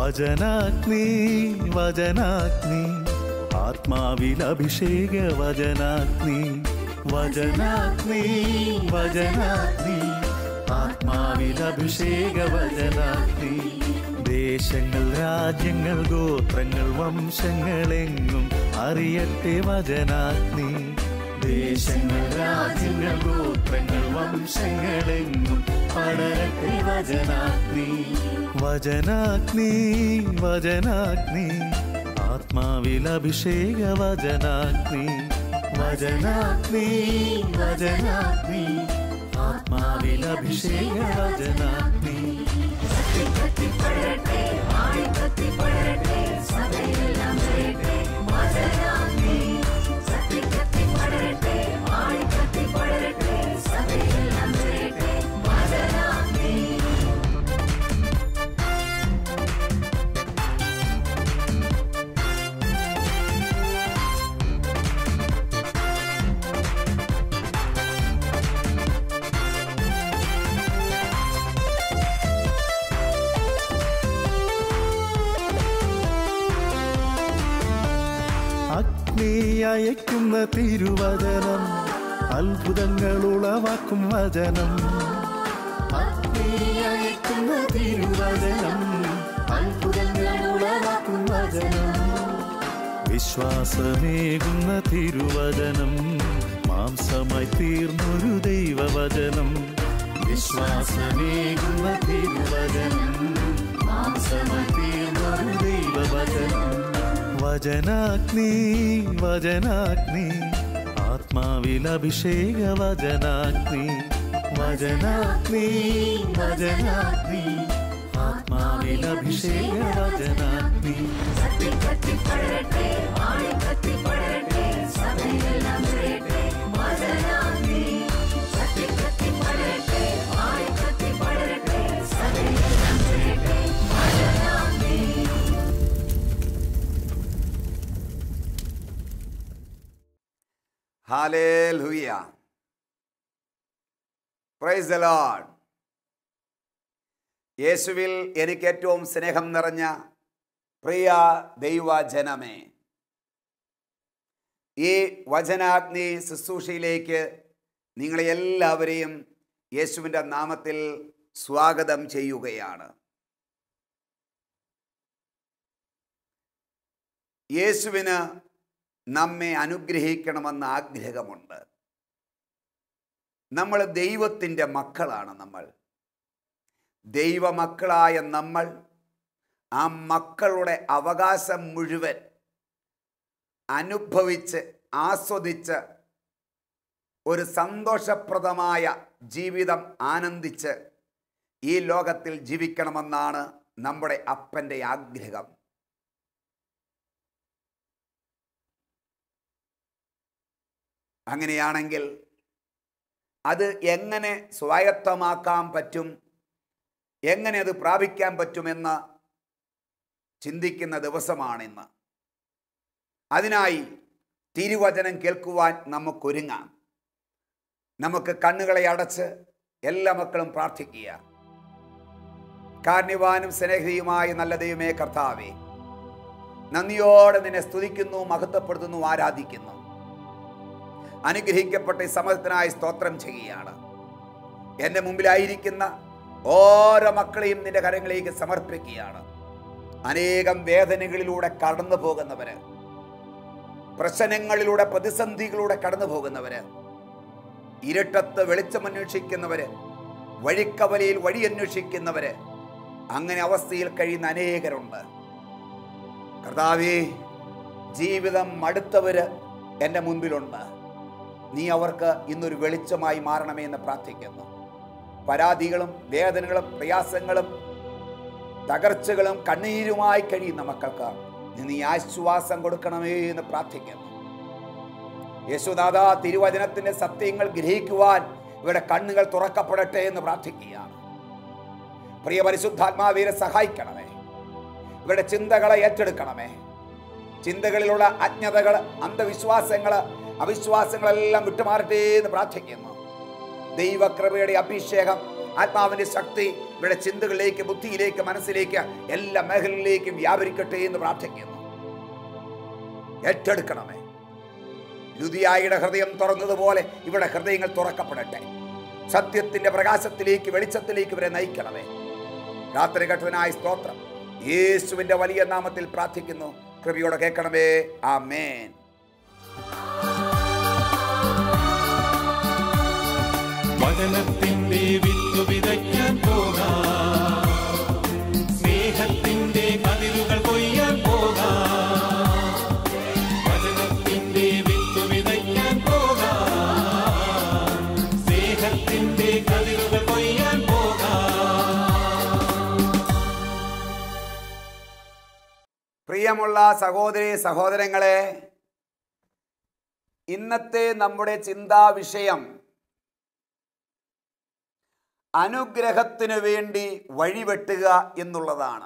വചനാഗ്നി വചനാഗ്നി ആത്മാവിൽ അഭിഷേക വചനാഗ്നി വചനാഗ്നി വചനാഗ്നി ആത്മാവിൽ അഭിഷേക വചനാഗ്നി ദേശങ്ങൾ രാജ്യങ്ങൾ ഗോത്രങ്ങൾ വംശങ്ങളെങ്ങും അറിയട്ടെ വചനാഗ്നി ദേശങ്ങൾ രാജ്യങ്ങൾ ഗോത്രങ്ങൾ വംശങ്ങളെങ്ങും പടരട്ടെ വചനാഗ്നി വചനാഗ്നി വചനാഗ്നി ആത്മാവിൽ അഭിഷേക വചനാഗ്നി വചനാഗ്നി വചനാഗ്നി ആത്മാവിൽ അഭിഷേക വചനാഗ്നി അഗ്നി അയക്കുന്ന തിരുവചനം അത്ഭുതങ്ങൾ ഉളവാക്കും വചനം അഗ്നി അയക്കുന്ന തിരുവചനം അത്ഭുതങ്ങൾ ഉളവാക്കും വചനം വിശ്വാസമേകുന്ന തിരുവചനം മാംസമായി തീർന്നൊരു ദൈവവചനം വിശ്വാസമേകുന്ന തിരുവചനം മാംസമായി തീർന്നൊരു ദൈവവചനം വചനാഗ്നി വചനാഗ്നി ആത്മാവിൽ അഭിഷേക വചനാഗ്നി വചനാഗ്നി വചനാഗ്നി ആത്മാവിൽ അഭിഷേക വചനാഗ്നി ഹാലേലുയ പ്രൈസ് ദ ലോർഡ് യേശുവിൽ എനിക്ക് ഏറ്റവും സ്നേഹം നിറഞ്ഞ പ്രിയ ദൈവജനമേ ഈ വചനാഗ്നി ശുശ്രൂഷയിലേക്ക് നിങ്ങളെ എല്ലാവരെയും യേശുവിൻ്റെ നാമത്തിൽ സ്വാഗതം ചെയ്യുകയാണ് യേശുവിന് നമ്മെ അനുഗ്രഹിക്കണമെന്ന് ആഗ്രഹമുണ്ട് നമ്മൾ ദൈവത്തിൻ്റെ മക്കളാണ് നമ്മൾ ദൈവമക്കളായ നമ്മൾ ആ മക്കളുടെ അവകാശം മുഴുവൻ അനുഭവിച്ച് ആസ്വദിച്ച് ഒരു സന്തോഷപ്രദമായ ജീവിതം ആനന്ദിച്ച് ഈ ലോകത്തിൽ ജീവിക്കണമെന്നാണ് നമ്മുടെ അപ്പൻ്റെ ആഗ്രഹം അങ്ങനെയാണെങ്കിൽ അത് എങ്ങനെ സ്വായത്തമാക്കാൻ പറ്റും എങ്ങനെ അത് പ്രാപിക്കാൻ പറ്റുമെന്ന് ചിന്തിക്കുന്ന ദിവസമാണിന്ന് അതിനായി തിരുവചനം കേൾക്കുവാൻ നമുക്കൊരുങ്ങാം നമുക്ക് കണ്ണുകളെ അടച്ച് എല്ലാ മക്കളും പ്രാർത്ഥിക്കുക കാർണിവാനും സ്നേഹിയുമായ നല്ല ദൈവമേ കർത്താവേ നന്ദിയോടെ നിന്നെ സ്തുതിക്കുന്നു മഹത്വപ്പെടുത്തുന്നു ആരാധിക്കുന്നു അനുഗ്രഹിക്കപ്പെട്ട ഈ സമയത്തിനായി സ്തോത്രം ചെയ്യുകയാണ് എൻ്റെ മുമ്പിലായിരിക്കുന്ന ഓരോ മക്കളെയും നിന്റെ കരങ്ങളിലേക്ക് സമർപ്പിക്കുകയാണ് അനേകം വേദനകളിലൂടെ കടന്നു പോകുന്നവര് പ്രശ്നങ്ങളിലൂടെ പ്രതിസന്ധികളിലൂടെ കടന്നു പോകുന്നവര് ഇരുട്ടത്ത് വെളിച്ചം അന്വേഷിക്കുന്നവര് വഴിക്കവലയിൽ വഴി അന്വേഷിക്കുന്നവര് അങ്ങനെ അവസ്ഥയിൽ കഴിയുന്ന അനേകരുണ്ട് കർത്താവേ ജീവിതം മടുത്തവര് എൻ്റെ മുൻപിലുണ്ട് നീ അവർക്ക് ഇന്നൊരു വെളിച്ചമായി മാറണമേ എന്ന് പ്രാർത്ഥിക്കുന്നു പരാതികളും വേദനകളും പ്രയാസങ്ങളും തകർച്ചകളും കണ്ണീരുമായി കഴിയുന്ന മക്കൾക്ക് നീ നീ ആശ്വാസം കൊടുക്കണമേ എന്ന് പ്രാർത്ഥിക്കുന്നു യേശുനാഥ തിരുവചനത്തിന്റെ സത്യങ്ങൾ ഗ്രഹിക്കുവാൻ ഇവരുടെ കണ്ണുകൾ തുറക്കപ്പെടട്ടെ എന്ന് പ്രാർത്ഥിക്കുകയാണ് പ്രിയ പരിശുദ്ധാത്മാവീരെ സഹായിക്കണമേ ഇവരുടെ ചിന്തകളെ ഏറ്റെടുക്കണമേ ചിന്തകളിലുള്ള അജ്ഞതകൾ അന്ധവിശ്വാസങ്ങൾ അവിശ്വാസങ്ങളെല്ലാം വിട്ടുമാറട്ടെ എന്ന് പ്രാർത്ഥിക്കുന്നു ദൈവകൃപയുടെ അഭിഷേകം ആത്മാവിന്റെ ശക്തി ഇവിടെ ചിന്തകളിലേക്ക് ബുദ്ധിയിലേക്ക് മനസ്സിലേക്ക് എല്ലാ മേഖലയിലേക്കും വ്യാപരിക്കട്ടെ എന്ന് പ്രാർത്ഥിക്കുന്നു ഏറ്റെടുക്കണമേ ലുതിയായുടെ ഹൃദയം തുറന്നതുപോലെ ഇവിടെ ഹൃദയങ്ങൾ തുറക്കപ്പെടട്ടെ സത്യത്തിന്റെ പ്രകാശത്തിലേക്ക് വെളിച്ചത്തിലേക്ക് ഇവരെ നയിക്കണമേ രാത്രി ഘട്ടത്തിനായി സ്തോത്രം യേശുവിന്റെ വലിയ നാമത്തിൽ പ്രാർത്ഥിക്കുന്നു കൃപയോടെ കേൾക്കണമേ ആമേൻ വചനത്തിന്റെ വിത്തു വിതയ്ക്കാൻ പോകാം സ്നേഹത്തിന്റെ കതിരുകൾ കൊയ്യാൻ പോകാം വചനത്തിന്റെ വിത്തു വിതയ്ക്കാൻ പോകാം സ്നേഹത്തിന്റെ കതിരുകൾ കൊയ്യാൻ പോകാം പ്രിയമുള്ള സഹോദരി സഹോദരങ്ങളെ ഇന്നത്തെ നമ്മുടെ ചിന്താ വിഷയം അനുഗ്രഹത്തിനു വേണ്ടി വഴിവെട്ടുക എന്നുള്ളതാണ്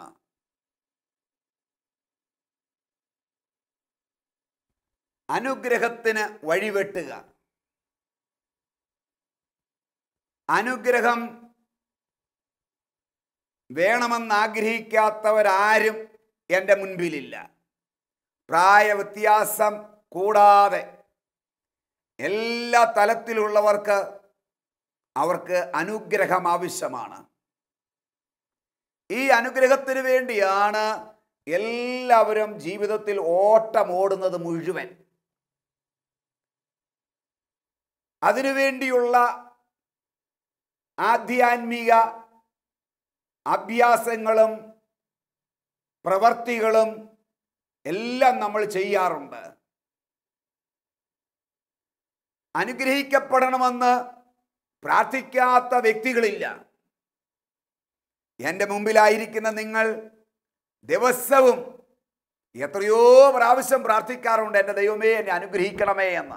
അനുഗ്രഹത്തിന് വഴിവെട്ടുക അനുഗ്രഹം വേണമെന്നാഗ്രഹിക്കാത്തവരാരും എൻ്റെ മുൻപിലില്ല പ്രായ വ്യത്യാസം കൂടാതെ എല്ലാ തലത്തിലുള്ളവർക്ക് അവർക്ക് അനുഗ്രഹം ആവശ്യമാണ് ഈ അനുഗ്രഹത്തിന് വേണ്ടിയാണ് എല്ലാവരും ജീവിതത്തിൽ ഓട്ടമോടുന്നത് മുഴുവൻ അതിനുവേണ്ടിയുള്ള ആധ്യാത്മിക അഭ്യാസങ്ങളും പ്രവർത്തികളും എല്ലാം നമ്മൾ ചെയ്യാറുണ്ട് അനുഗ്രഹിക്കപ്പെടണമെന്ന് പ്രാർത്ഥിക്കാത്ത വ്യക്തികളില്ല എൻ്റെ മുമ്പിലായിരിക്കുന്ന നിങ്ങൾ ദിവസവും എത്രയോ പ്രാവശ്യം പ്രാർത്ഥിക്കാറുണ്ട് എൻ്റെ ദൈവമേ എന്നെ അനുഗ്രഹിക്കണമേ എന്ന്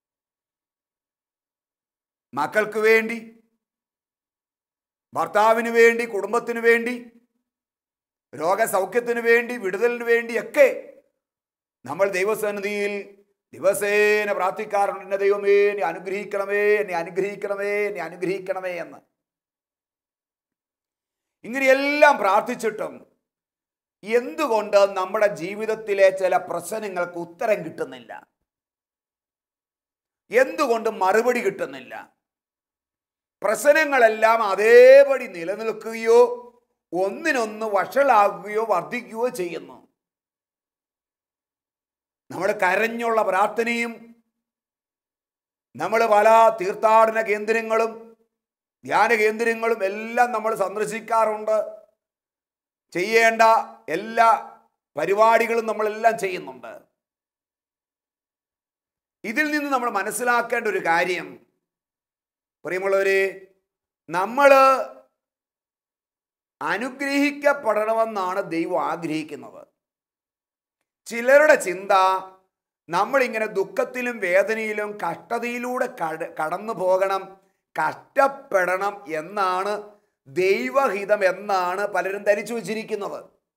മക്കൾക്ക് വേണ്ടി ഭർത്താവിന് വേണ്ടി കുടുംബത്തിന് വേണ്ടി രോഗസൗഖ്യത്തിന് വേണ്ടി വിടുതലിന് വേണ്ടിയൊക്കെ നമ്മൾ ദൈവസന്നിധിയിൽ ദിവസേന പ്രാർത്ഥിക്കാറുണ്ട് എന്നെ ദൈവമേ എന്നെ അനുഗ്രഹിക്കണമേ എന്നെ അനുഗ്രഹിക്കണമേ എന്നെ അനുഗ്രഹിക്കണമേ എന്ന് ഇങ്ങനെയെല്ലാം പ്രാർത്ഥിച്ചിട്ടും എന്തുകൊണ്ട് നമ്മുടെ ജീവിതത്തിലെ ചില പ്രശ്നങ്ങൾക്ക് ഉത്തരം കിട്ടുന്നില്ല എന്തുകൊണ്ട് മറുപടി കിട്ടുന്നില്ല പ്രശ്നങ്ങളെല്ലാം അതേപടി നിലനിൽക്കുകയോ ഒന്നിനൊന്ന് വഷളാകുകയോ വർദ്ധിക്കുകയോ ചെയ്യുന്നു നമ്മൾ കരഞ്ഞുള്ള പ്രാർത്ഥനയും നമ്മൾ പല തീർത്ഥാടന കേന്ദ്രങ്ങളും ധ്യാന കേന്ദ്രങ്ങളും എല്ലാം നമ്മൾ സന്ദർശിക്കാറുണ്ട് ചെയ്യേണ്ട എല്ലാ പരിപാടികളും നമ്മളെല്ലാം ചെയ്യുന്നുണ്ട് ഇതിൽ നിന്ന് നമ്മൾ മനസ്സിലാക്കേണ്ട ഒരു കാര്യം പ്രിയമുള്ളവരെ നമ്മൾ അനുഗ്രഹിക്കപ്പെടണമെന്നാണ് ദൈവം ആഗ്രഹിക്കുന്നത് ചിലരുടെ ചിന്ത നമ്മളിങ്ങനെ ദുഃഖത്തിലും വേദനയിലും കഷ്ടതയിലൂടെ കട കടന്നു പോകണം കഷ്ടപ്പെടണം എന്നാണ് ദൈവഹിതം എന്നാണ് പലരും ധരിച്ചു വച്ചിരിക്കുന്നത്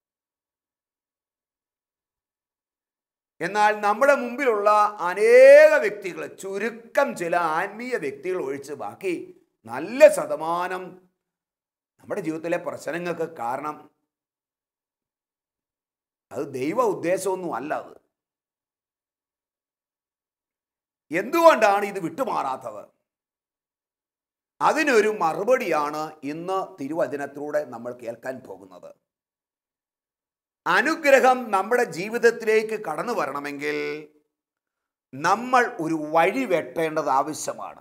എന്നാൽ നമ്മുടെ മുമ്പിലുള്ള അനേക വ്യക്തികൾ ചുരുക്കം ചില ആത്മീയ വ്യക്തികൾ ഒഴിച്ച് ബാക്കി നല്ല ശതമാനം നമ്മുടെ ജീവിതത്തിലെ പ്രശ്നങ്ങൾക്ക് കാരണം അത് ദൈവ ഉദ്ദേശമൊന്നും അല്ല അത് എന്തുകൊണ്ടാണ് ഇത് വിട്ടുമാറാത്തത് അതിനൊരു മറുപടിയാണ് ഇന്ന് തിരുവചനത്തിലൂടെ നമ്മൾ കേൾക്കാൻ പോകുന്നത് അനുഗ്രഹം നമ്മുടെ ജീവിതത്തിലേക്ക് കടന്നു വരണമെങ്കിൽ നമ്മൾ ഒരു വഴി വെട്ടേണ്ടത് ആവശ്യമാണ്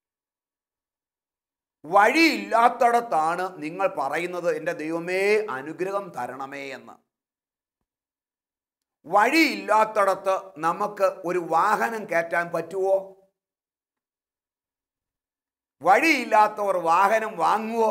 വഴിയില്ലാത്തടത്താണ് നിങ്ങൾ പറയുന്നത് എൻ്റെ ദൈവമേ അനുഗ്രഹം തരണമേ എന്ന് വഴിയില്ലാത്തടത്ത് നമുക്ക് ഒരു വാഹനം കയറ്റാൻ പറ്റുമോ വഴിയില്ലാത്തവർ വാഹനം വാങ്ങുവോ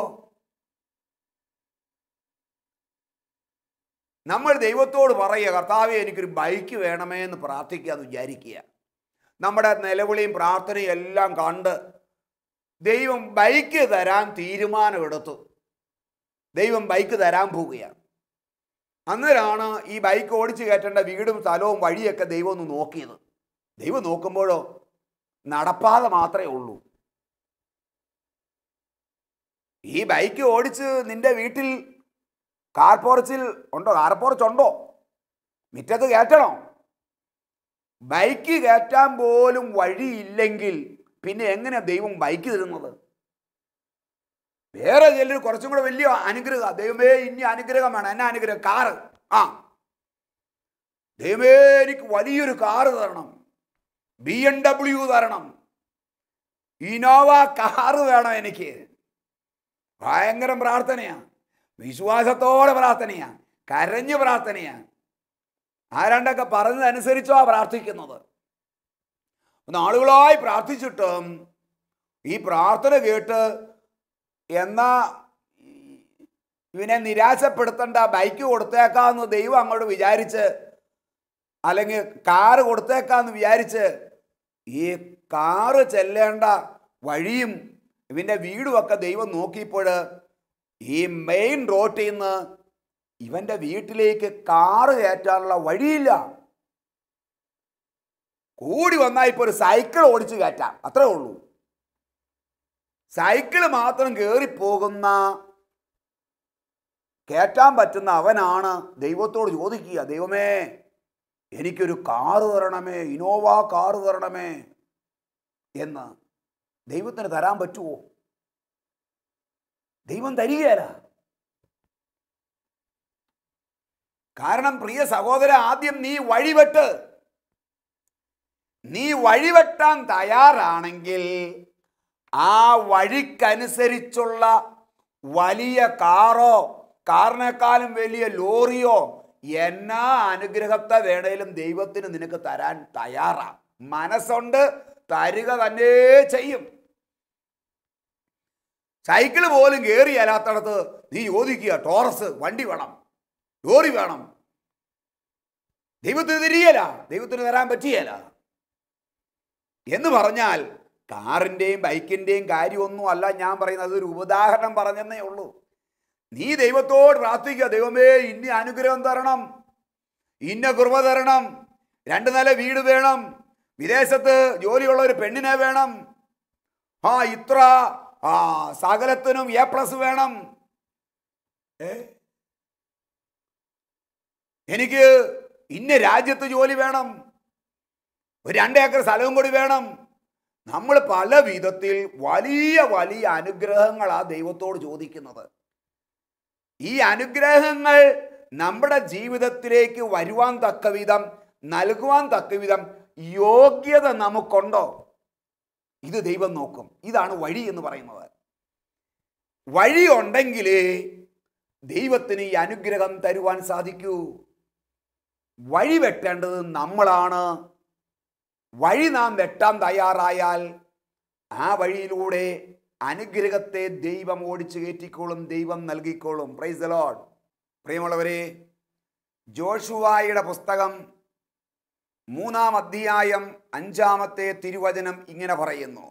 നമ്മൾ ദൈവത്തോട് പറയുക കർത്താവെ എനിക്കൊരു ബൈക്ക് വേണമേ എന്ന് പ്രാർത്ഥിക്കുക എന്ന് വിചാരിക്കുക നമ്മുടെ നിലവിളിയും പ്രാർത്ഥനയും എല്ലാം കണ്ട് ദൈവം ബൈക്ക് തരാൻ തീരുമാനമെടുത്തു ദൈവം ബൈക്ക് തരാൻ പോവുകയാണ് അന്നേരമാണ് ഈ ബൈക്ക് ഓടിച്ചു കയറ്റേണ്ട വീടും സ്ഥലവും വഴിയൊക്കെ ദൈവം ഒന്ന് നോക്കിയത് ദൈവം നോക്കുമ്പോഴോ നടപ്പാത മാത്രമേ ഉള്ളൂ ഈ ബൈക്ക് ഓടിച്ച് നിന്റെ വീട്ടിൽ കാർ പോർച്ചിൽ ഉണ്ടോ കാർ പോർച്ച് ഉണ്ടോ മുറ്റത്ത് കയറ്റണോ ബൈക്ക് കയറ്റാൻ പോലും വഴിയില്ലെങ്കിൽ പിന്നെ എങ്ങനെ ദൈവം ബൈക്ക് തരുന്നത് വേറെ ചിലർ കുറച്ചും കൂടെ വലിയ അനുഗ്രഹം ദൈവമേ ഇനി അനുഗ്രഹം വേണം എന്നാ അനുഗ്രഹം കാറ് ആ ദൈവമേ എനിക്ക് വലിയൊരു കാറ് തരണം ബി എം ഡബ്ല്യു തരണം ഇനോവ കാറ് വേണം എനിക്ക് ഭയങ്കര പ്രാർത്ഥനയാ വിശ്വാസത്തോടെ പ്രാർത്ഥനയാ കരഞ്ഞ് പ്രാർത്ഥനയാ ആരാണ്ടൊക്കെ പറഞ്ഞതനുസരിച്ചോ പ്രാർത്ഥിക്കുന്നത് നാളുകളായി പ്രാർത്ഥിച്ചിട്ടും ഈ പ്രാർത്ഥന കേട്ട് എന്നാ ഇവനെ നിരാശപ്പെടുത്തേണ്ട ബൈക്ക് കൊടുത്തേക്കാന്ന് ദൈവം അങ്ങോട്ട് വിചാരിച്ച് അല്ലെങ്കിൽ കാറ് കൊടുത്തേക്കാന്ന് വിചാരിച്ച് ഈ കാറ് ചെല്ലേണ്ട വഴിയും ഇവൻ്റെ വീടുമൊക്കെ ദൈവം നോക്കിയപ്പോൾ ഈ മെയിൻ റോട്ടിൽ നിന്ന് ഇവൻ്റെ വീട്ടിലേക്ക് കാറ് കയറ്റാനുള്ള വഴിയില്ല കൂടി വന്നാൽ ഇപ്പോൾ ഒരു സൈക്കിൾ ഓടിച്ച് കയറ്റാം അത്രേ ഉള്ളൂ സൈക്കിൾ മാത്രം കയറിപ്പോകുന്ന കയറ്റാൻ പറ്റുന്ന അവനാണ് ദൈവത്തോട് ചോദിക്കുക ദൈവമേ എനിക്കൊരു കാറ് തരണമേ ഇനോവ കാറ് തരണമേ എന്ന് ദൈവത്തിന് തരാൻ പറ്റുമോ ദൈവം തരികയല്ല കാരണം പ്രിയ സഹോദര ആദ്യം നീ വഴിവെട്ട് നീ വഴിവെട്ടാൻ തയ്യാറാണെങ്കിൽ ആ വഴിക്കനുസരിച്ചുള്ള വലിയ കാറോ കാറിനേക്കാളും വലിയ ലോറിയോ എന്നാ അനുഗ്രഹത്തെ വേണേലും ദൈവത്തിന് നിനക്ക് തരാൻ തയ്യാറാ മനസ്സുണ്ട് തരിക തന്നെ ചെയ്യും സൈക്കിൾ പോലും കയറി അല്ലാത്തടത്ത് നീ ചോദിക്കുക ടോറസ് വണ്ടി വേണം ലോറി വേണം ദൈവത്തിന് തിരിയല ദൈവത്തിന് തരാൻ പറ്റിയല്ല എന്ന് പറഞ്ഞാൽ കാറിൻ്റെയും ബൈക്കിൻ്റെയും കാര്യമൊന്നും അല്ല ഞാൻ പറയുന്നത് അതൊരു ഉദാഹരണം പറഞ്ഞെന്നേ ഉള്ളൂ നീ ദൈവത്തോട് പ്രാർത്ഥിക്കുക ദൈവമേ ഇന്ന അനുഗ്രഹം തരണം ഇന്ന കുർബ തരണം രണ്ട് നില വീട് വേണം വിദേശത്ത് ജോലിയുള്ള ഒരു പെണ്ണിനെ വേണം ആ ഇത്ര ആ സകലത്തിനും എ പ്ലസ് വേണം ഏ എനിക്ക് ഇന്ന രാജ്യത്ത് ജോലി വേണം ഒരു രണ്ട് ഏക്കർ സ്ഥലവും കൂടി വേണം നമ്മൾ പല വിധത്തിൽ വലിയ വലിയ അനുഗ്രഹങ്ങളാ ദൈവത്തോട് ചോദിക്കുന്നത് ഈ അനുഗ്രഹങ്ങൾ നമ്മുടെ ജീവിതത്തിലേക്ക് വരുവാൻ തക്ക വിധം നൽകുവാൻ തക്ക വിധം യോഗ്യത നമുക്കുണ്ടോ ഇത് ദൈവം നോക്കും ഇതാണ് വഴി എന്ന് പറയുന്നത് വഴി ഉണ്ടെങ്കിലേ ദൈവത്തിന് ഈ അനുഗ്രഹം തരുവാൻ സാധിക്കൂ വഴി വെട്ടേണ്ടത് നമ്മളാണ് വഴി നാം വെട്ടാൻ തയ്യാറായാൽ ആ വഴിയിലൂടെ അനുഗ്രഹത്തെ ദൈവം ഓടിച്ചു കയറ്റിക്കോളും ദൈവം നൽകിക്കോളും പ്രൈസ് ദ ലോഡ് പ്രിയമുള്ളവരെ ജോഷുവായുടെ പുസ്തകം മൂന്നാം അധ്യായം അഞ്ചാമത്തെ തിരുവചനം ഇങ്ങനെ പറയുന്നു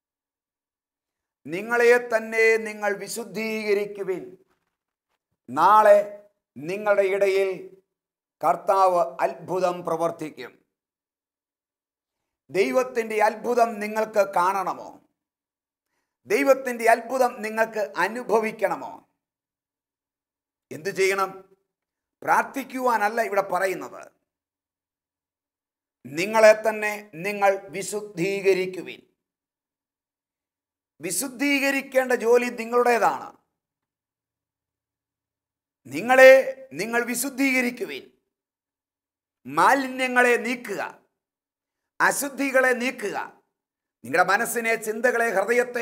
നിങ്ങളെ തന്നെ നിങ്ങൾ വിശുദ്ധീകരിക്കുവിൻ നാളെ നിങ്ങളുടെ ഇടയിൽ കർത്താവ് അത്ഭുതം പ്രവർത്തിക്കും ദൈവത്തിൻ്റെ അത്ഭുതം നിങ്ങൾക്ക് കാണണമോ ദൈവത്തിൻ്റെ അത്ഭുതം നിങ്ങൾക്ക് അനുഭവിക്കണമോ എന്തു ചെയ്യണം പ്രാർത്ഥിക്കുവാനല്ല ഇവിടെ പറയുന്നത് നിങ്ങളെ തന്നെ നിങ്ങൾ വിശുദ്ധീകരിക്കുവിൻ വിശുദ്ധീകരിക്കേണ്ട ജോലി നിങ്ങളുടേതാണ് നിങ്ങളെ നിങ്ങൾ വിശുദ്ധീകരിക്കുവിൻ മാലിന്യങ്ങളെ നീക്കുക അശുദ്ധികളെ നീക്കുക നിങ്ങളുടെ മനസ്സിനെ ചിന്തകളെ ഹൃദയത്തെ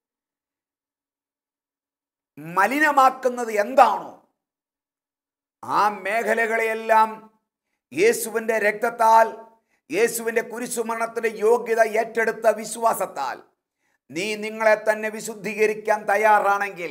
മലിനമാക്കുന്നത് എന്താണോ ആ മേഖലകളെയെല്ലാം യേശുവിൻ്റെ രക്തത്താൽ യേശുവിൻ്റെ കുരിശുമരണത്തിൻ്റെ യോഗ്യത ഏറ്റെടുത്ത വിശ്വാസത്താൽ നീ നിങ്ങളെ തന്നെ വിശുദ്ധീകരിക്കാൻ തയ്യാറാണെങ്കിൽ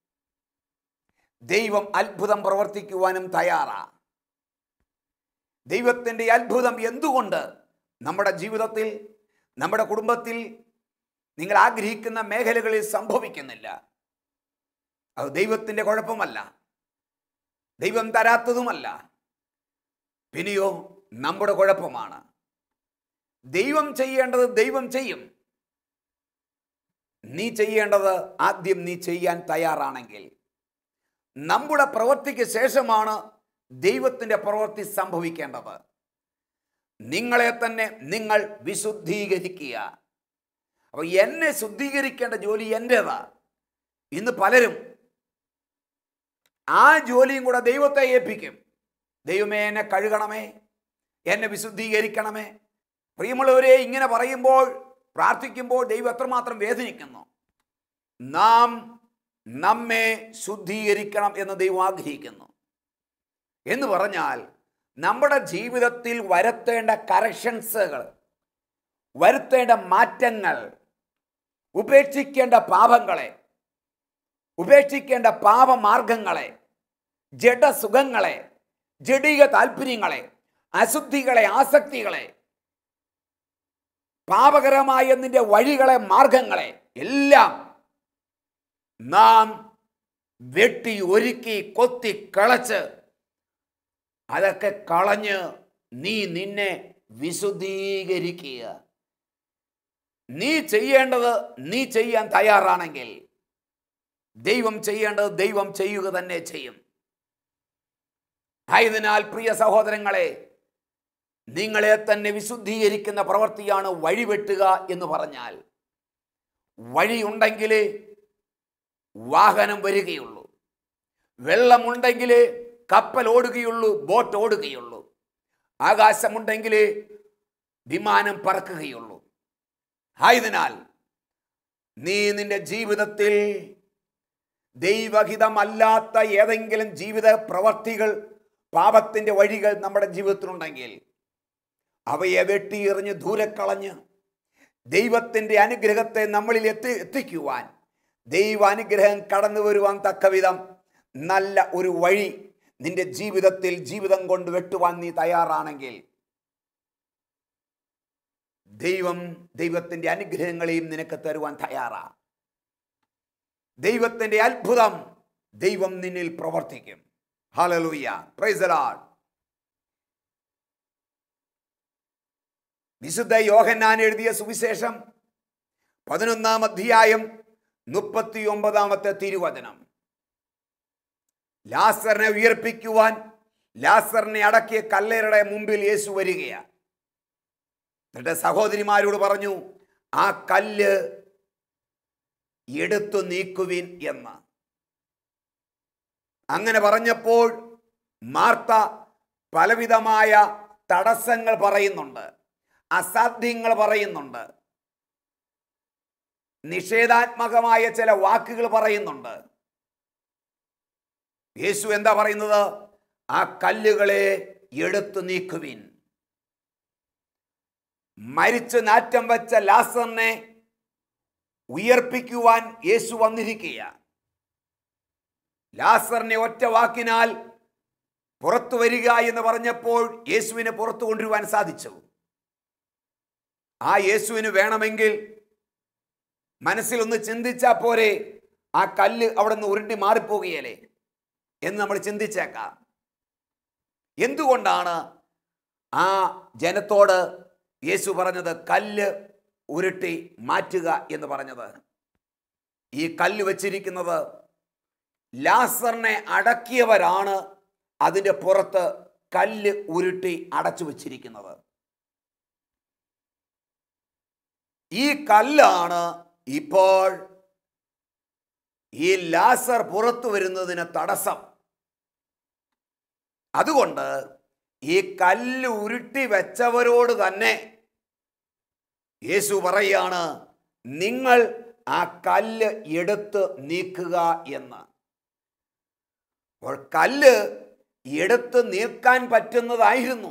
ദൈവം അത്ഭുതം പ്രവർത്തിക്കുവാനും തയ്യാറാ ദൈവത്തിൻ്റെ അത്ഭുതം എന്തുകൊണ്ട് നമ്മുടെ ജീവിതത്തിൽ നമ്മുടെ കുടുംബത്തിൽ നിങ്ങൾ ആഗ്രഹിക്കുന്ന മേഖലകളിൽ സംഭവിക്കുന്നില്ല അത് ദൈവത്തിൻ്റെ കുഴപ്പമല്ല ദൈവം തരാത്തതുമല്ല പിന്നെയോ നമ്മുടെ കുഴപ്പമാണ് ദൈവം ചെയ്യേണ്ടത് ദൈവം ചെയ്യും നീ ചെയ്യേണ്ടത് ആദ്യം നീ ചെയ്യാൻ തയ്യാറാണെങ്കിൽ നമ്മുടെ പ്രവൃത്തിക്ക് ശേഷമാണ് ദൈവത്തിൻ്റെ പ്രവൃത്തി സംഭവിക്കേണ്ടത് നിങ്ങളെ തന്നെ നിങ്ങൾ വിശുദ്ധീകരിക്കുക അപ്പോൾ എന്നെ ശുദ്ധീകരിക്കേണ്ട ജോലി എൻ്റേതാ ഇന്ന് പലരും ആ ജോലിയും കൂടെ ദൈവത്തെ ഏൽപ്പിക്കും ദൈവമേ എന്നെ കഴുകണമേ എന്നെ വിശുദ്ധീകരിക്കണമേ പ്രിയമുള്ളവരെ ഇങ്ങനെ പറയുമ്പോൾ പ്രാർത്ഥിക്കുമ്പോൾ ദൈവം എത്രമാത്രം വേദനിക്കുന്നു നാം നമ്മെ ശുദ്ധീകരിക്കണം എന്ന് ദൈവം ആഗ്രഹിക്കുന്നു എന്ന് പറഞ്ഞാൽ നമ്മുടെ ജീവിതത്തിൽ വരുത്തേണ്ട കറക്ഷൻസുകൾ വരുത്തേണ്ട മാറ്റങ്ങൾ ഉപേക്ഷിക്കേണ്ട പാപങ്ങളെ ഉപേക്ഷിക്കേണ്ട പാപമാർഗങ്ങളെ ജഡസുഖങ്ങളെ ജഡിക താല്പര്യങ്ങളെ അശുദ്ധികളെ ആസക്തികളെ പാപകരമായ നിന്റെ വഴികളെ മാർഗങ്ങളെ എല്ലാം നാം വെട്ടി ഒരുക്കി കൊത്തി കളച്ച് അതൊക്കെ കളഞ്ഞ് നീ നിന്നെ വിശുദ്ധീകരിക്കുക നീ ചെയ്യേണ്ടത് നീ ചെയ്യാൻ തയ്യാറാണെങ്കിൽ ദൈവം ചെയ്യേണ്ടത് ദൈവം ചെയ്യുക തന്നെ ചെയ്യും ആയതിനാൽ പ്രിയ സഹോദരങ്ങളെ നിങ്ങളെ തന്നെ വിശുദ്ധീകരിക്കുന്ന പ്രവൃത്തിയാണ് വഴിവെട്ടുക എന്ന് പറഞ്ഞാൽ വഴിയുണ്ടെങ്കിലേ വാഹനം വരികയുള്ളൂ വെള്ളമുണ്ടെങ്കിലേ കപ്പൽ ഓടുകയുള്ളൂ ബോട്ട് ഓടുകയുള്ളൂ ആകാശമുണ്ടെങ്കിലേ വിമാനം പറക്കുകയുള്ളൂ ആയതിനാൽ നീ നിന്റെ ജീവിതത്തിൽ ദൈവഹിതമല്ലാത്ത ഏതെങ്കിലും ജീവിത പ്രവർത്തികൾ പാപത്തിൻ്റെ വഴികൾ നമ്മുടെ ജീവിതത്തിലുണ്ടെങ്കിൽ അവയെ വെട്ടിയെറിഞ്ഞ് ദൂരെ കളഞ്ഞ് ദൈവത്തിൻ്റെ അനുഗ്രഹത്തെ നമ്മളിൽ എത്തി എത്തിക്കുവാൻ ദൈവ അനുഗ്രഹം കടന്നു വരുവാൻ തക്കവിധം നല്ല ഒരു വഴി നിന്റെ ജീവിതത്തിൽ ജീവിതം കൊണ്ട് വെട്ടുവാൻ നീ തയ്യാറാണെങ്കിൽ ദൈവം ദൈവത്തിൻ്റെ അനുഗ്രഹങ്ങളെയും നിനക്ക് തരുവാൻ തയ്യാറാ ദൈവത്തിൻ്റെ അത്ഭുതം ദൈവം നിന്നിൽ പ്രവർത്തിക്കും ഹലലൂയ പ്രൈസ് ലോർഡ് വിശുദ്ധ യോഹന്നാൻ എഴുതിയ സുവിശേഷം പതിനൊന്നാം അധ്യായം മുപ്പത്തി ഒമ്പതാമത്തെ തിരുവചനം ലാസറിനെ ഉയർപ്പിക്കുവാൻ ലാസറിനെ അടക്കിയ കല്ലേറുടെ മുമ്പിൽ യേശു വരികയാണ് എന്നിട്ട് സഹോദരിമാരോട് പറഞ്ഞു ആ കല്ല് എടുത്തു നീക്കുവിൻ എന്ന് അങ്ങനെ പറഞ്ഞപ്പോൾ മാർത്ത പലവിധമായ തടസ്സങ്ങൾ പറയുന്നുണ്ട് അസാധ്യങ്ങൾ പറയുന്നുണ്ട് നിഷേധാത്മകമായ ചില വാക്കുകൾ പറയുന്നുണ്ട് യേശു എന്താ പറയുന്നത് ആ കല്ലുകളെ എടുത്തു നീക്കുവിൻ മരിച്ച് നാറ്റം വെച്ച ലാസറിനെ ഉയർപ്പിക്കുവാൻ യേശു വന്നിരിക്കുക ലാസറിനെ ഒറ്റ വാക്കിനാൽ പുറത്തു വരിക എന്ന് പറഞ്ഞപ്പോൾ യേശുവിനെ പുറത്തു കൊണ്ടുവരുവാൻ സാധിച്ചു ആ യേശുവിന് വേണമെങ്കിൽ മനസ്സിലൊന്ന് ചിന്തിച്ചാൽ പോരെ ആ കല്ല് അവിടെ നിന്ന് ഉരുണ്ടി മാറിപ്പോകുകയല്ലേ എന്ന് നമ്മൾ ചിന്തിച്ചേക്കാം എന്തുകൊണ്ടാണ് ആ ജനത്തോട് യേശു പറഞ്ഞത് കല്ല് ഉരുട്ടി മാറ്റുക എന്ന് പറഞ്ഞത് ഈ കല്ല് വച്ചിരിക്കുന്നത് ലാസറിനെ അടക്കിയവരാണ് അതിൻ്റെ പുറത്ത് കല്ല് ഉരുട്ടി അടച്ചു വച്ചിരിക്കുന്നത് ഈ കല്ലാണ് ഇപ്പോൾ ഈ ലാസർ പുറത്തു വരുന്നതിന് തടസ്സം അതുകൊണ്ട് ഈ കല്ല് ഉരുട്ടി വെച്ചവരോട് തന്നെ യേശു പറയാണ് നിങ്ങൾ ആ കല്ല് എടുത്ത് നീക്കുക എന്ന് അപ്പോൾ കല്ല് എടുത്ത് നീക്കാൻ പറ്റുന്നതായിരുന്നു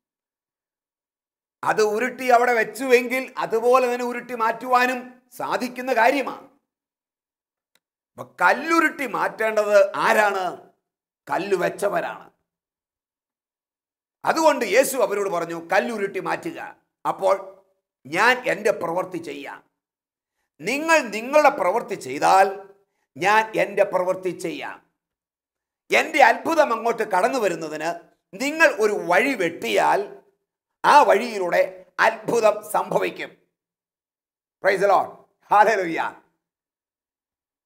അത് ഉരുട്ടി അവിടെ വെച്ചുവെങ്കിൽ അതുപോലെ തന്നെ ഉരുട്ടി മാറ്റുവാനും സാധിക്കുന്ന കാര്യമാണ് അപ്പൊ കല്ലുരുട്ടി മാറ്റേണ്ടത് ആരാണ് കല്ല് വെച്ചവരാണ് അതുകൊണ്ട് യേശു അവരോട് പറഞ്ഞു കല്ലുരുട്ടി മാറ്റുക അപ്പോൾ ഞാൻ എൻ്റെ പ്രവൃത്തി ചെയ്യാം നിങ്ങൾ നിങ്ങളുടെ പ്രവൃത്തി ചെയ്താൽ ഞാൻ എൻ്റെ പ്രവൃത്തി ചെയ്യാം എൻ്റെ അത്ഭുതം അങ്ങോട്ട് കടന്നു വരുന്നതിന് നിങ്ങൾ ഒരു വഴി വെട്ടിയാൽ ആ വഴിയിലൂടെ അത്ഭുതം സംഭവിക്കും പ്രൈസ് ലോഡ് ഹാലലുയ്യ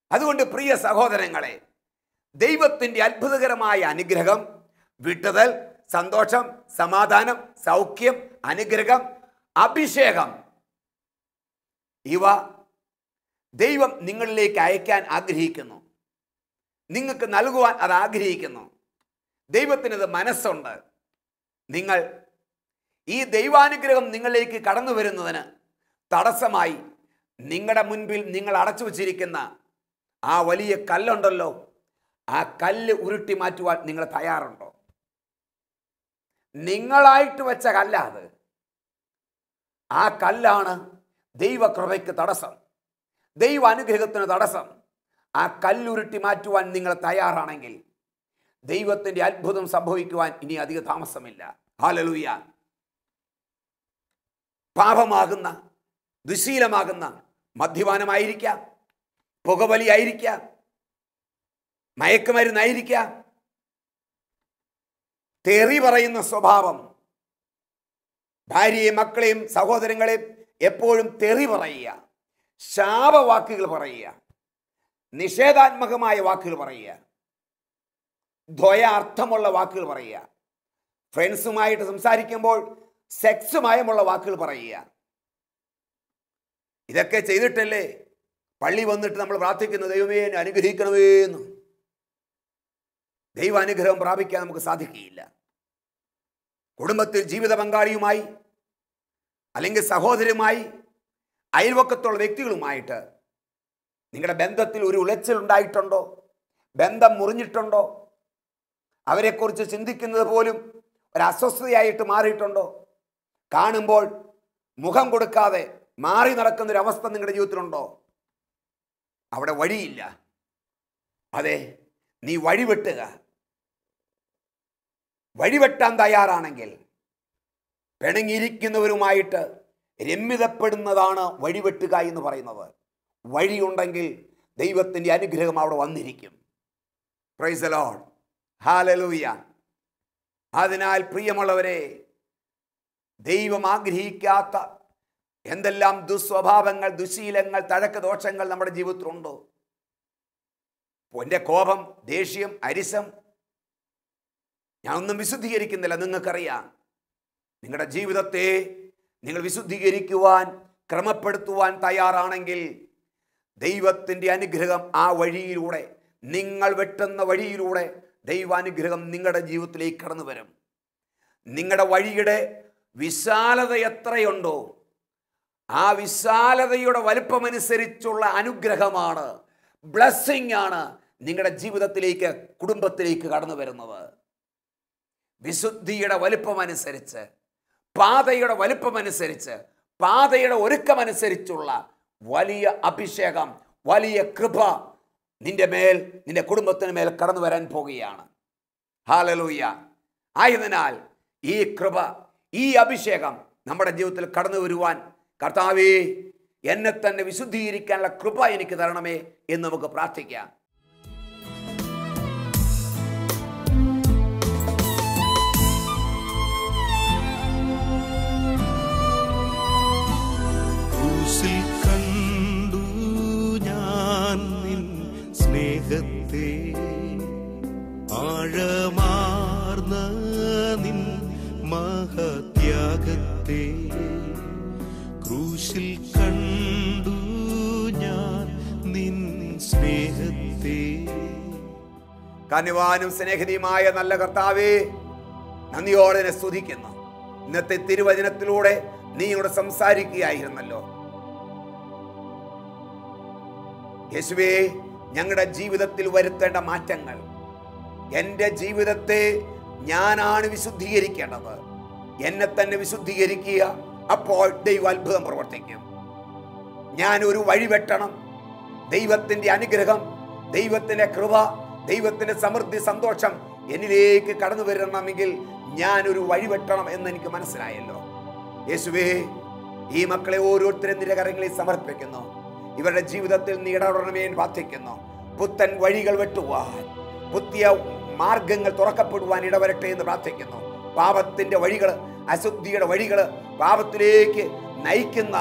അതുകൊണ്ട് പ്രിയ സഹോദരങ്ങളെ ദൈവത്തിൻ്റെ അത്ഭുതകരമായ അനുഗ്രഹം വിട്ടുതൽ സന്തോഷം സമാധാനം സൗഖ്യം അനുഗ്രഹം അഭിഷേകം ഇവ ദൈവം നിങ്ങളിലേക്ക് അയക്കാൻ ആഗ്രഹിക്കുന്നു നിങ്ങൾക്ക് നൽകുവാൻ അത് ആഗ്രഹിക്കുന്നു ദൈവത്തിനത് മനസ്സുണ്ട് നിങ്ങൾ ഈ ദൈവാനുഗ്രഹം നിങ്ങളിലേക്ക് കടന്നു വരുന്നതിന് തടസ്സമായി നിങ്ങളുടെ മുൻപിൽ നിങ്ങൾ അടച്ചു വച്ചിരിക്കുന്ന ആ വലിയ കല്ലുണ്ടല്ലോ ആ കല്ല് ഉരുട്ടി മാറ്റുവാൻ നിങ്ങൾ തയ്യാറുണ്ടോ നിങ്ങളായിട്ട് വെച്ച കല്ല അത് ആ കല്ലാണ് ദൈവകൃപയ്ക്ക് തടസ്സം ദൈവ അനുഗ്രഹത്തിന് തടസ്സം ആ കല്ലുരുട്ടി മാറ്റുവാൻ നിങ്ങൾ തയ്യാറാണെങ്കിൽ ദൈവത്തിൻ്റെ അത്ഭുതം സംഭവിക്കുവാൻ ഇനി അധിക താമസമില്ല ഹാലലൂയ പാപമാകുന്ന ദുശീലമാകുന്ന മദ്യപാനമായിരിക്കാം പുകവലിയായിരിക്കാം മയക്കുമരുന്നായിരിക്കാം തെറി പറയുന്ന സ്വഭാവം ഭാര്യയെയും മക്കളെയും സഹോദരങ്ങളെയും എപ്പോഴും തെറി പറയുക ശാപവാക്കുകൾ പറയുക നിഷേധാത്മകമായ വാക്കുകൾ പറയുക ദ്വയ അർത്ഥമുള്ള വാക്കുകൾ പറയുക ഫ്രണ്ട്സുമായിട്ട് സംസാരിക്കുമ്പോൾ സെക്സുമായമുള്ള വാക്കുകൾ പറയുക ഇതൊക്കെ ചെയ്തിട്ടല്ലേ പള്ളി വന്നിട്ട് നമ്മൾ പ്രാർത്ഥിക്കുന്ന ദൈവമേ എന്നെ അനുഗ്രഹിക്കണമേ എന്ന് ദൈവാനുഗ്രഹം പ്രാപിക്കാൻ നമുക്ക് സാധിക്കുകയില്ല കുടുംബത്തിൽ ജീവിത പങ്കാളിയുമായി അല്ലെങ്കിൽ സഹോദരമായി അയൽവക്കത്തുള്ള വ്യക്തികളുമായിട്ട് നിങ്ങളുടെ ബന്ധത്തിൽ ഒരു ഉലച്ചിൽ ഉണ്ടായിട്ടുണ്ടോ ബന്ധം മുറിഞ്ഞിട്ടുണ്ടോ അവരെക്കുറിച്ച് ചിന്തിക്കുന്നത് പോലും ഒരു അസ്വസ്ഥതയായിട്ട് മാറിയിട്ടുണ്ടോ കാണുമ്പോൾ മുഖം കൊടുക്കാതെ മാറി നടക്കുന്ന ഒരു അവസ്ഥ നിങ്ങളുടെ ജീവിതത്തിലുണ്ടോ അവിടെ വഴിയില്ല അതെ നീ വഴിവെട്ടുക വഴിവെട്ടാൻ തയ്യാറാണെങ്കിൽ പിണങ്ങിയിരിക്കുന്നവരുമായിട്ട് രമ്യതപ്പെടുന്നതാണ് വഴിവെട്ടുക എന്ന് പറയുന്നത് വഴിയുണ്ടെങ്കിൽ ദൈവത്തിൻ്റെ അനുഗ്രഹം അവിടെ വന്നിരിക്കും പ്രൈസ് ലോഡ് ഹാലലൂയ അതിനാൽ പ്രിയമുള്ളവരെ ദൈവം ആഗ്രഹിക്കാത്ത എന്തെല്ലാം ദുസ്വഭാവങ്ങൾ ദുശീലങ്ങൾ തഴക്ക ദോഷങ്ങൾ നമ്മുടെ ജീവിതത്തിലുണ്ടോ എൻ്റെ കോപം ദേഷ്യം അരിശം ഞാനൊന്നും വിശുദ്ധീകരിക്കുന്നില്ല നിങ്ങൾക്കറിയാം നിങ്ങളുടെ ജീവിതത്തെ നിങ്ങൾ വിശുദ്ധീകരിക്കുവാൻ ക്രമപ്പെടുത്തുവാൻ തയ്യാറാണെങ്കിൽ ദൈവത്തിൻ്റെ അനുഗ്രഹം ആ വഴിയിലൂടെ നിങ്ങൾ വെട്ടുന്ന വഴിയിലൂടെ ദൈവാനുഗ്രഹം നിങ്ങളുടെ ജീവിതത്തിലേക്ക് കടന്നു വരും നിങ്ങളുടെ വഴിയുടെ വിശാലത എത്രയുണ്ടോ ആ വിശാലതയുടെ വലുപ്പമനുസരിച്ചുള്ള അനുഗ്രഹമാണ് ബ്ലസ്സിംഗ് ആണ് നിങ്ങളുടെ ജീവിതത്തിലേക്ക് കുടുംബത്തിലേക്ക് കടന്നു വരുന്നത് വിശുദ്ധിയുടെ വലുപ്പമനുസരിച്ച് പാതയുടെ വലുപ്പമനുസരിച്ച് പാതയുടെ ഒരുക്കമനുസരിച്ചുള്ള വലിയ അഭിഷേകം വലിയ കൃപ നിന്റെ മേൽ നിന്റെ കുടുംബത്തിന് മേൽ കടന്നു വരാൻ പോകുകയാണ് ഹാലലൂയ ആയതിനാൽ ഈ കൃപ ഈ അഭിഷേകം നമ്മുടെ ജീവിതത്തിൽ കടന്നു വരുവാൻ കർത്താവേ എന്നെ തന്നെ വിശുദ്ധീകരിക്കാനുള്ള കൃപ എനിക്ക് തരണമേ എന്ന് നമുക്ക് പ്രാർത്ഥിക്കാം ക്രൂശിൽ കണ്ടു ഞാൻ നിൻ സ്നേഹത്തെ ആഴമാർന്ന നിൻ മഹത്യാഗത്തെ ക്രൂശിൽ കണ്ടു ഞാൻ നിൻ സ്നേഹത്തെ കനിവാനും സ്നേഹിതയുമായ നല്ല കർത്താവേ നന്ദിയോടെ എന്നെ സ്തുതിക്കുന്നു ഇന്നത്തെ തിരുവചനത്തിലൂടെ നീ ഇവിടെ സംസാരിക്കുകയായിരുന്നല്ലോ യേശുവേ ഞങ്ങളുടെ ജീവിതത്തിൽ വരുത്തേണ്ട മാറ്റങ്ങൾ എൻ്റെ ജീവിതത്തെ ഞാനാണ് വിശുദ്ധീകരിക്കേണ്ടത് എന്നെ തന്നെ വിശുദ്ധീകരിക്കുക അപ്പോൾ ദൈവ അത്ഭുതം പ്രവർത്തിക്കും ഞാൻ ഒരു വഴി വെട്ടണം ദൈവത്തിൻ്റെ അനുഗ്രഹം ദൈവത്തിൻ്റെ കൃപ ദൈവത്തിൻ്റെ സമൃദ്ധി സന്തോഷം എന്നിലേക്ക് കടന്നു വരണമെങ്കിൽ ഞാൻ ഒരു വഴി വെട്ടണം എന്ന് എനിക്ക് മനസ്സിലായല്ലോ യേശുവേ ഈ മക്കളെ ഓരോരുത്തരും നിന്റെ കരങ്ങളിൽ സമർപ്പിക്കുന്നു ഇവരുടെ ജീവിതത്തിൽ നീ ഇടപെടണമേ എന്ന് പ്രാർത്ഥിക്കുന്നു പുത്തൻ വഴികൾ വെട്ടുവാൻ പുതിയ മാർഗങ്ങൾ തുറക്കപ്പെടുവാൻ ഇടവരട്ടെ എന്ന് പ്രാർത്ഥിക്കുന്നു പാപത്തിന്റെ വഴികൾ അശുദ്ധിയുടെ വഴികൾ പാപത്തിലേക്ക് നയിക്കുന്ന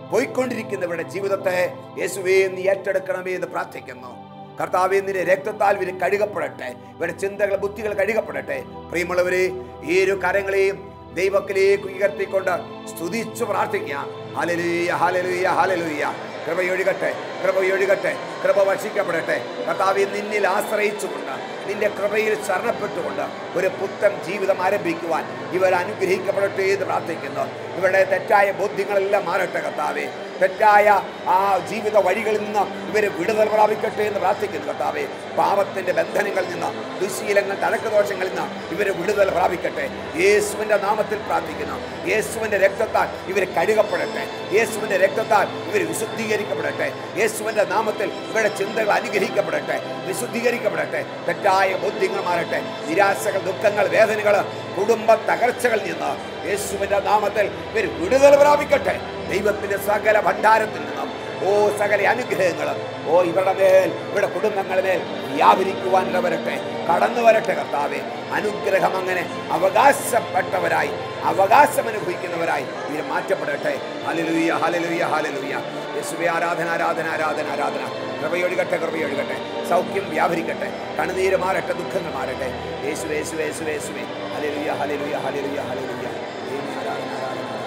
പോയിക്കൊണ്ടിരിക്കുന്നവരുടെ ജീവിതത്തെ യേശുവേ നീ ഏറ്റെടുക്കണമേ എന്ന് പ്രാർത്ഥിക്കുന്നു കർത്താവെ നിന്റെ രക്തത്താൽ ഇവർ കഴുകപ്പെടട്ടെ ഇവരുടെ ചിന്തകൾ ബുദ്ധികൾ കഴുകപ്പെടട്ടെ പ്രിയമുള്ളവരെ ഈ ഒരു കരങ്ങളെയും ദൈവത്തിലേക്ക് ഉയർത്തിക്കൊണ്ട് സ്തുതിച്ചു പ്രാർത്ഥിക്കാം ഹലലുയ്യ ഹലലുയ്യ ഹലലുയ്യ കൃപയൊഴുകട്ടെ കൃപയൊഴുകട്ടെ കൃപ വർഷിക്കപ്പെടട്ടെ കർത്താവെ നിന്നിൽ ആശ്രയിച്ചുകൊണ്ട് നിന്റെ കൃപയിൽ ശരണപ്പെട്ടുകൊണ്ട് ഒരു പുത്തൻ ജീവിതം ആരംഭിക്കുവാൻ ഇവർ അനുഗ്രഹിക്കപ്പെടട്ടെ എന്ന് പ്രാർത്ഥിക്കുന്നു ഇവരുടെ തെറ്റായ ബോധ്യങ്ങളെല്ലാം മാറട്ടെ കർത്താവെ തെറ്റായ ആ ജീവിത വഴികളിൽ നിന്ന് ഇവര് വിടുതൽ പ്രാപിക്കട്ടെ എന്ന് പ്രാർത്ഥിക്കുന്നു കർത്താവെ പാപത്തിന്റെ ബന്ധനങ്ങളിൽ നിന്ന് ദുശീലങ്ങൾ തടക്കദോഷങ്ങളിൽ നിന്ന് ഇവര് വിടുതൽ പ്രാപിക്കട്ടെ യേശുവിന്റെ നാമത്തിൽ പ്രാർത്ഥിക്കുന്നു യേശുവിന്റെ രക്തത്താൽ ഇവർ കഴുകപ്പെടട്ടെ യേശുവിന്റെ രക്തത്താൽ ഇവർ വിശുദ്ധീകരിക്കപ്പെടട്ടെ യേശുവിന്റെ നാമത്തിൽ ഇവരുടെ ചിന്തകൾ അനുഗ്രഹിക്കപ്പെടട്ടെ വിശുദ്ധീകരിക്കപ്പെടട്ടെ തെറ്റായ ബോധ്യങ്ങൾ മാറട്ടെ നിരാശകൾ ദുഃഖങ്ങൾ വേദനകൾ കുടുംബ തകർച്ചകളിൽ നിന്ന് യേശുവിന്റെ നാമത്തിൽ ഇവർ വിടുതൽ പ്രാപിക്കട്ടെ ദൈവത്തിന്റെ സകല ഭണ്ഡാരത്തിൽ നിന്നും ഓ സകല അനുഗ്രഹങ്ങൾ ഓ ഇവരുടെ മേൽ ഇവരുടെ കുടുംബങ്ങളുടെ മേൽ വ്യാപരിക്കുവാൻ ഇടവരട്ടെ കടന്നു വരട്ടെ കർത്താവെ അനുഗ്രഹം അങ്ങനെ അവകാശപ്പെട്ടവരായി അവകാശം അനുഭവിക്കുന്നവരായി ഇവർ മാറ്റപ്പെടട്ടെ ഹലലുയ്യ ഹലലുയ്യ ഹലലുയ്യ യേശുവെ ആരാധന ആരാധന ആരാധന ആരാധന കൃപയൊഴുകട്ടെ കൃപയൊഴുകട്ടെ സൗഖ്യം വ്യാപരിക്കട്ടെ കണ്ണുനീര് മാറട്ടെ ദുഃഖങ്ങൾ മാറട്ടെ യേശു യേശു യേശു യേശുവെ ഹലലുയ്യ ഹലലുയ്യ ഹലലുയ്യ ഹലലുയ്യ ദൈവമേ, ആരാധന ആരാധന ആരാധന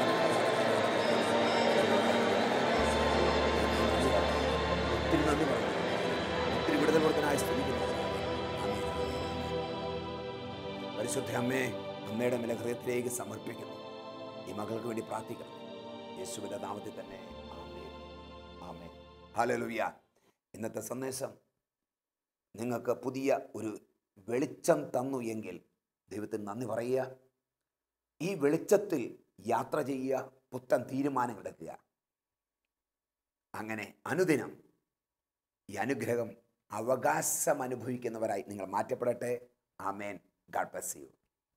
ഒത്തിരി നന്ദി പറഞ്ഞു ഒത്തിരി വിടുതൽ കൊടുത്തനായി സ്തുതിക്കുന്നു ആമേൻ. പരിശുദ്ധ അമ്മേ അമ്മയുടെ മേലെ ഹൃദയത്തിലേക്ക് സമർപ്പിക്കുന്നു ഈ മകൾക്ക് വേണ്ടി പ്രാർത്ഥിക്കണം യേശുവിൻ്റെ നാമത്തിൽ തന്നെ ആമേൻ ആമേൻ ഹല്ലേലൂയ ഇന്നത്തെ സന്ദേശം നിങ്ങൾക്ക് പുതിയ ഒരു വെളിച്ചം തന്നു എങ്കിൽ ദൈവത്തിന് നന്ദി പറയുക ഈ വെളിച്ചത്തിൽ യാത്ര ചെയ്യുക പുത്തൻ തീരുമാനങ്ങൾ എടുക്കുക അങ്ങനെ അനുദിനം ഈ അനുഗ്രഹം അവകാശം അനുഭവിക്കുന്നവരായി നിങ്ങൾ മാറ്റപ്പെടട്ടെ ആമേൻ ഗാഡ് ബ്ലസ് യു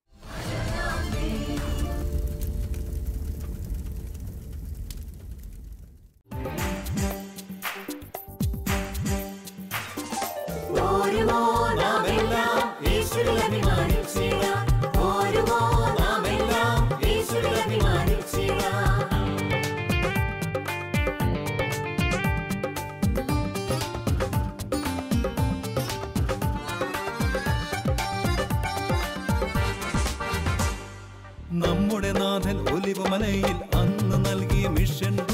ഓരുമോ നാമെല്ലാം യേശുവിൽ അഭിമാനിച്ചിടാം ഓരുമോ നാമെല്ലാം യേശുവിൽ അഭിമാനിച്ചിടാം നമ്മുടെ നാഥൻ ഒലിവമലയിൽ അന്ന് നൽകിയ മിഷൻ